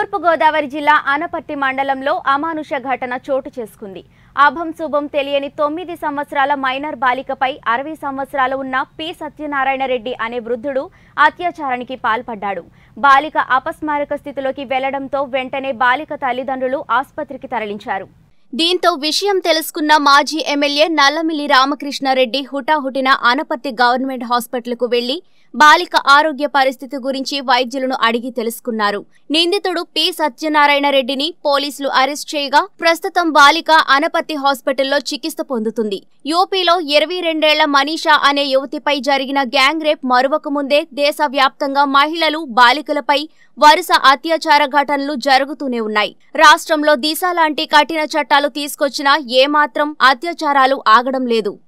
తూర్పుగోదావరి జిల్లా ఆనపర్తి మండలంలో అమానుష ఘటన చోటు చేసుకుంది అభం శుభం తెలియని తొమ్మిది సంవత్సరాల మైనర్ బాలికపై అరవై సంవత్సరాలు ఉన్న పి సత్యనారాయణ రెడ్డి అనే వృద్ధుడు అత్యాచారానికి పాల్పడ్డాడు బాలిక అపస్మారక స్థితిలోకి వెళ్లడంతో వెంటనే బాలిక తల్లిదండ్రులు ఆసుపత్రికి తరలించారు దీంతో విషయం తెలుసుకున్న మాజీ ఎమ్మెల్యే నల్లమిల్లి రామకృష్ణారెడ్డి హుటాహుటిన ఆనపర్తి గవర్నమెంట్ హాస్పిటల్కు వెళ్లి బాలిక ఆరోగ్య పరిస్థితి గురించి వైద్యులను అడిగి తెలుసుకున్నారు నిందితుడు పి సత్యనారాయణ రెడ్డిని పోలీసులు అరెస్ట్ చేయగా ప్రస్తుతం బాలిక అనపర్తి హాస్పిటల్లో చికిత్స పొందుతుంది యూపీలో ఇరవై రెండేళ్ల మనీషా అనే యువతిపై జరిగిన గ్యాంగ్ రేప్ మరువక ముందే దేశవ్యాప్తంగా మహిళలు బాలికలపై వరుస అత్యాచార ఘటనలు జరుగుతూనే ఉన్నాయి రాష్ట్రంలో దిశ లాంటి కఠిన చట్టాలు తీసుకొచ్చినా ఏమాత్రం అత్యాచారాలు ఆగడం లేదు